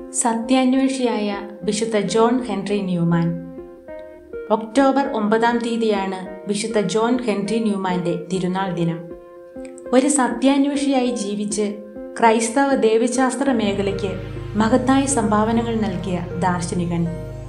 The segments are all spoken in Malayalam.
സത്യാന്വേഷിയായ വിശുദ്ധ ജോൺ ഹെൻറി ന്യൂമാൻ ഒക്ടോബർ ഒമ്പതാം തീയതിയാണ് വിശുദ്ധ ജോൺ ഹെൻറി ന്യൂമാന്റെ തിരുനാൾ ദിനം ഒരു സത്യാന്വേഷിയായി ജീവിച്ച് ക്രൈസ്തവ ദേവശാസ്ത്ര മേഖലയ്ക്ക് മഹത്തായ സംഭാവനകൾ നൽകിയ ദാർശനികൻ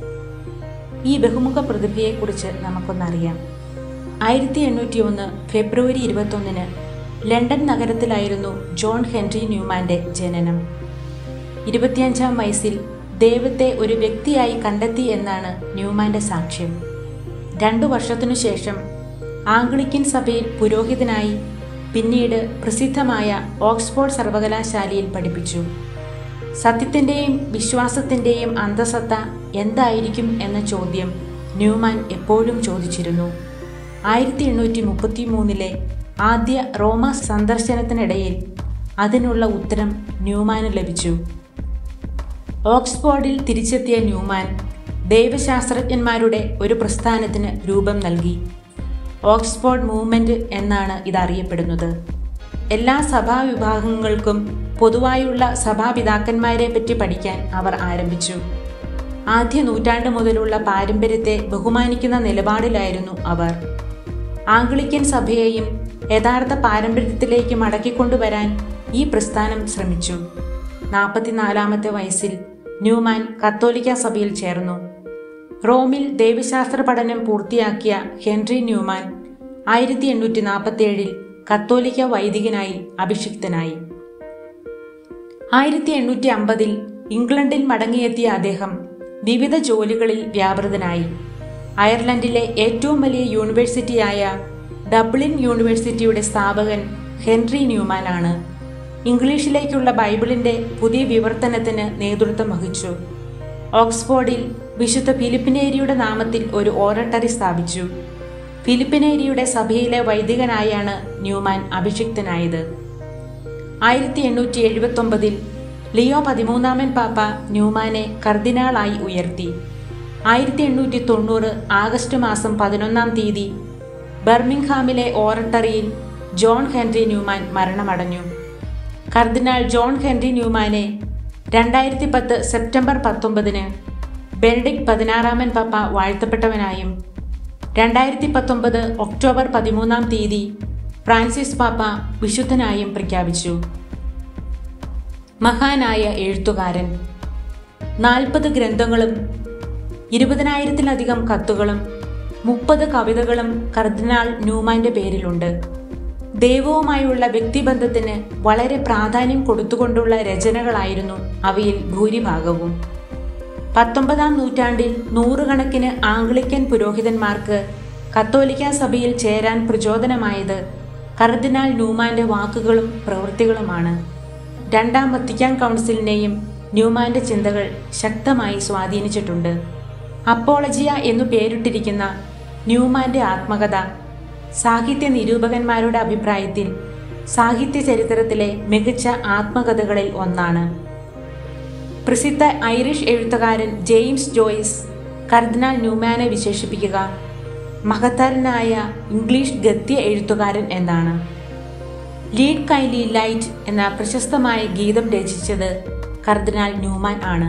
ഈ ബഹുമുഖ പ്രതിഭയെക്കുറിച്ച് നമുക്കൊന്നറിയാം ആയിരത്തി എണ്ണൂറ്റി ഒന്ന് ഫെബ്രുവരി ഇരുപത്തൊന്നിന് ലണ്ടൻ നഗരത്തിലായിരുന്നു ജോൺ ഹെൻറി ന്യൂമാന്റെ ജനനം ഇരുപത്തിയഞ്ചാം വയസ്സിൽ ദൈവത്തെ ഒരു വ്യക്തിയായി കണ്ടെത്തി എന്നാണ് ന്യൂമാന്റെ സാക്ഷ്യം രണ്ടു വർഷത്തിനു ശേഷം ആംഗ്ലിക്കൻ സഭയിൽ പുരോഹിതനായി പിന്നീട് പ്രസിദ്ധമായ ഓക്സ്ഫോർഡ് സർവകലാശാലയിൽ പഠിപ്പിച്ചു സത്യത്തിൻ്റെയും വിശ്വാസത്തിൻ്റെയും അന്തസത്ത എന്തായിരിക്കും എന്ന ചോദ്യം ന്യൂമാൻ എപ്പോഴും ചോദിച്ചിരുന്നു ആയിരത്തി എണ്ണൂറ്റി മുപ്പത്തി മൂന്നിലെ ആദ്യ റോമ സന്ദർശനത്തിനിടയിൽ അതിനുള്ള ഉത്തരം ന്യൂമാന് ലഭിച്ചു ഓക്സ്ഫോർഡിൽ തിരിച്ചെത്തിയ ന്യൂമാൻ ദൈവശാസ്ത്രജ്ഞന്മാരുടെ ഒരു പ്രസ്ഥാനത്തിന് രൂപം നൽകി ഓക്സ്ഫോർഡ് മൂവ്മെന്റ് എന്നാണ് ഇതറിയപ്പെടുന്നത് എല്ലാ സഭാവിഭാഗങ്ങൾക്കും പൊതുവായുള്ള സഭാപിതാക്കന്മാരെ പറ്റി പഠിക്കാൻ അവർ ആരംഭിച്ചു ആദ്യ നൂറ്റാണ്ട് മുതലുള്ള പാരമ്പര്യത്തെ ബഹുമാനിക്കുന്ന നിലപാടിലായിരുന്നു അവർ ആംഗ്ലിക്കൻ സഭയെയും യഥാർത്ഥ പാരമ്പര്യത്തിലേക്ക് മടക്കിക്കൊണ്ടുവരാൻ ഈ പ്രസ്ഥാനം ശ്രമിച്ചു നാൽപ്പത്തിനാലാമത്തെ വയസ്സിൽ ന്യൂമാൻ കത്തോലിക്ക സഭയിൽ ചേർന്നു റോമിൽ ദൈവശാസ്ത്ര പഠനം പൂർത്തിയാക്കിയ ഹെൻറി ന്യൂമാൻ ആയിരത്തി എണ്ണൂറ്റി നാൽപ്പത്തിയേഴിൽ കത്തോലിക്ക വൈദികനായി അഭിഷിക്തനായി ആയിരത്തി എണ്ണൂറ്റി അമ്പതിൽ ഇംഗ്ലണ്ടിൽ മടങ്ങിയെത്തിയ അദ്ദേഹം വിവിധ ജോലികളിൽ വ്യാപൃതനായി അയർലൻഡിലെ ഏറ്റവും വലിയ യൂണിവേഴ്സിറ്റിയായ ഡബ്ലിൻ യൂണിവേഴ്സിറ്റിയുടെ സ്ഥാപകൻ ഹെൻറി ന്യൂമാൻ ആണ് ഇംഗ്ലീഷിലേക്കുള്ള ബൈബിളിന്റെ പുതിയ വിവർത്തനത്തിന് നേതൃത്വം വഹിച്ചു ഓക്സ്ഫോർഡിൽ വിശുദ്ധ ഫിലിപ്പിനേരിയുടെ നാമത്തിൽ ഒരു ഓറട്ടറി സ്ഥാപിച്ചു ഫിലിപ്പിനേരിയുടെ സഭയിലെ വൈദികനായാണ് ന്യൂമാൻ അഭിഷിക്തനായത് ആയിരത്തി എണ്ണൂറ്റി എഴുപത്തൊമ്പതിൽ ലിയോ പതിമൂന്നാമൻ പാപ്പ ന്യൂമാനെ കർദിനാളായി ഉയർത്തി ആയിരത്തി എണ്ണൂറ്റി തൊണ്ണൂറ് ആഗസ്റ്റ് മാസം പതിനൊന്നാം തീയതി ബർമിംഗ്ഹാമിലെ ഓറട്ടറിയിൽ ജോൺ ഹെൻറി ന്യൂമാൻ മരണമടഞ്ഞു കർദിനാൾ ജോൺ ഹെൻറി ന്യൂമാനെ രണ്ടായിരത്തി പത്ത് സെപ്റ്റംബർ പത്തൊമ്പതിന് ബെനഡിക് പതിനാറാമൻ പാപ്പ വാഴ്ത്തപ്പെട്ടവനായും രണ്ടായിരത്തി പത്തൊമ്പത് ഒക്ടോബർ പതിമൂന്നാം തീയതി ഫ്രാൻസിസ് പാപ്പ വിശുദ്ധനായും പ്രഖ്യാപിച്ചു മഹാനായ എഴുത്തുകാരൻ നാൽപ്പത് ഗ്രന്ഥങ്ങളും ഇരുപതിനായിരത്തിലധികം കത്തുകളും മുപ്പത് കവിതകളും കർദിനാൾ ന്യൂമാന്റെ പേരിലുണ്ട് ദൈവവുമായുള്ള വ്യക്തിബന്ധത്തിന് വളരെ പ്രാധാന്യം കൊടുത്തുകൊണ്ടുള്ള രചനകളായിരുന്നു അവയിൽ ഭൂരിഭാഗവും പത്തൊമ്പതാം നൂറ്റാണ്ടിൽ നൂറുകണക്കിന് ആംഗ്ലിക്കൻ പുരോഹിതന്മാർക്ക് കത്തോലിക്ക സഭയിൽ ചേരാൻ പ്രചോദനമായത് കർദിനാൾ ന്യൂമാന്റെ വാക്കുകളും പ്രവൃത്തികളുമാണ് രണ്ടാം വത്തിക്കാൻ കൗൺസിലിനെയും ന്യൂമാന്റെ ചിന്തകൾ ശക്തമായി സ്വാധീനിച്ചിട്ടുണ്ട് അപ്പോളജിയ എന്നു പേരിട്ടിരിക്കുന്ന ന്യൂമാന്റെ ആത്മകഥ സാഹിത്യ നിരൂപകന്മാരുടെ അഭിപ്രായത്തിൽ സാഹിത്യ ചരിത്രത്തിലെ മികച്ച ആത്മകഥകളിൽ ഒന്നാണ് പ്രസിദ്ധ ഐറിഷ് എഴുത്തുകാരൻ ജെയിംസ് ജോയ്സ് കർദിനാൾ ന്യൂമാനെ വിശേഷിപ്പിക്കുക മഹത്തരനായ ഇംഗ്ലീഷ് ഗദ്യ എഴുത്തുകാരൻ എന്നാണ് ലീഡ് കൈലി ലൈറ്റ് എന്ന പ്രശസ്തമായ ഗീതം രചിച്ചത് കർദിനാൾ ന്യൂമാൻ ആണ്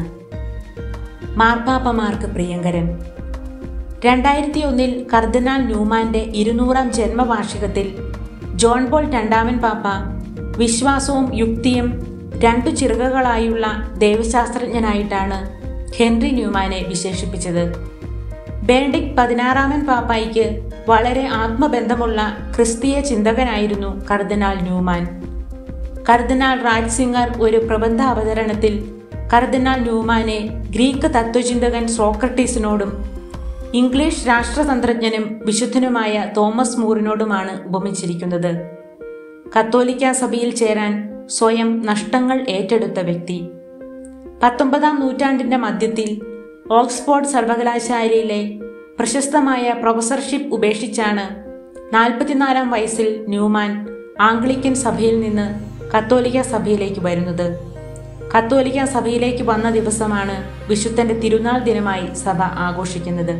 മാർപ്പാപ്പമാർക്ക് പ്രിയങ്കരൻ രണ്ടായിരത്തി ഒന്നിൽ കർദിനാൾ ന്യൂമാന്റെ ഇരുന്നൂറാം ജന്മവാർഷികത്തിൽ ജോൺ പോൾ രണ്ടാമൻ പാപ്പ വിശ്വാസവും യുക്തിയും രണ്ടു ചിറകുകളായുള്ള ദൈവശാസ്ത്രജ്ഞനായിട്ടാണ് ഹെൻറി ന്യൂമാനെ വിശേഷിപ്പിച്ചത് ബെനഡിക് പതിനാറാമൻ പാപ്പായിക്ക് വളരെ ആത്മബന്ധമുള്ള ക്രിസ്തീയ ചിന്തകനായിരുന്നു കർദിനാൾ ന്യൂമാൻ കർദിനാൾ റാറ്റ്സിംഗർ ഒരു പ്രബന്ധ അവതരണത്തിൽ കർദിനാൾ ന്യൂമാനെ ഗ്രീക്ക് തത്വചിന്തകൻ സോക്രട്ടീസിനോടും ഇംഗ്ലീഷ് രാഷ്ട്രതന്ത്രജ്ഞനും വിശുദ്ധനുമായ തോമസ് മൂറിനോടുമാണ് ഉപമിച്ചിരിക്കുന്നത് കത്തോലിക്ക സഭയിൽ ചേരാൻ സ്വയം നഷ്ടങ്ങൾ ഏറ്റെടുത്ത വ്യക്തി പത്തൊമ്പതാം നൂറ്റാണ്ടിന്റെ മധ്യത്തിൽ ഓക്സ്ഫോർഡ് സർവകലാശാലയിലെ പ്രശസ്തമായ പ്രൊഫസർഷിപ്പ് ഉപേക്ഷിച്ചാണ് നാൽപ്പത്തിനാലാം വയസ്സിൽ ന്യൂമാൻ ആംഗ്ലിക്കൻ സഭയിൽ നിന്ന് കത്തോലിക്ക സഭയിലേക്ക് വരുന്നത് കത്തോലിക്ക സഭയിലേക്ക് വന്ന ദിവസമാണ് വിശുദ്ധന്റെ തിരുനാൾ ദിനമായി സഭ ആഘോഷിക്കുന്നത്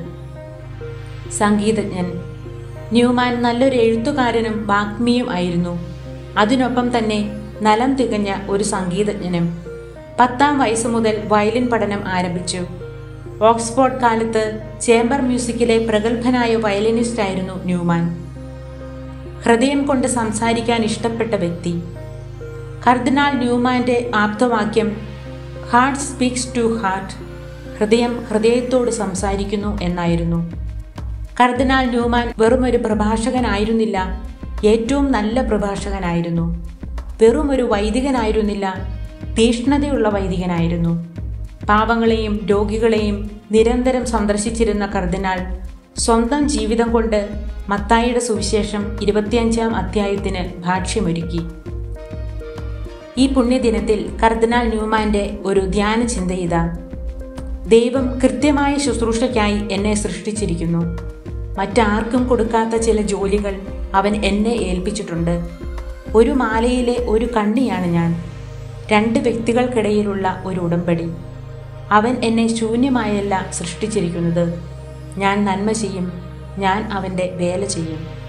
സംഗീതജ്ഞൻ ന്യൂമാൻ നല്ലൊരു എഴുത്തുകാരനും വാഗ്മിയും ആയിരുന്നു അതിനൊപ്പം തന്നെ നലം തികഞ്ഞ ഒരു സംഗീതജ്ഞനും പത്താം വയസ്സ് മുതൽ വയലിൻ പഠനം ആരംഭിച്ചു ഓക്സ്ഫോർഡ് കാലത്ത് ചേംബർ മ്യൂസിക്കിലെ പ്രഗത്ഭനായ വയലിനിസ്റ്റായിരുന്നു ന്യൂമാൻ ഹൃദയം കൊണ്ട് സംസാരിക്കാൻ ഇഷ്ടപ്പെട്ട വ്യക്തി കർദിനാൾ ന്യൂമാന്റെ ആപ്തവാക്യം ഹാർട്ട് സ്പീക്സ് ടു ഹാർട്ട് ഹൃദയം ഹൃദയത്തോട് സംസാരിക്കുന്നു എന്നായിരുന്നു കർദിനാൾ ന്യൂമാൻ വെറുമൊരു പ്രഭാഷകനായിരുന്നില്ല ഏറ്റവും നല്ല പ്രഭാഷകനായിരുന്നു വെറുമൊരു വൈദികനായിരുന്നില്ല തീഷ്ണതയുള്ള വൈദികനായിരുന്നു പാവങ്ങളെയും രോഗികളെയും നിരന്തരം സന്ദർശിച്ചിരുന്ന കർദിനാൾ സ്വന്തം ജീവിതം കൊണ്ട് മത്തായിയുടെ സുവിശേഷം ഇരുപത്തിയഞ്ചാം അധ്യായത്തിന് ഭാഷ്യമൊരുക്കി ഈ പുണ്യദിനത്തിൽ കർദിനാൾ ന്യൂമാന്റെ ഒരു ധ്യാന ചിന്ത ഇതാ ദൈവം കൃത്യമായ ശുശ്രൂഷയ്ക്കായി എന്നെ സൃഷ്ടിച്ചിരിക്കുന്നു മറ്റാർക്കും കൊടുക്കാത്ത ചില ജോലികൾ അവൻ എന്നെ ഏൽപ്പിച്ചിട്ടുണ്ട് ഒരു മാലയിലെ ഒരു കണ്ണിയാണ് ഞാൻ രണ്ട് വ്യക്തികൾക്കിടയിലുള്ള ഒരു ഉടമ്പടി അവൻ എന്നെ ശൂന്യമായല്ല സൃഷ്ടിച്ചിരിക്കുന്നത് ഞാൻ നന്മ ചെയ്യും ഞാൻ അവൻ്റെ വേല ചെയ്യും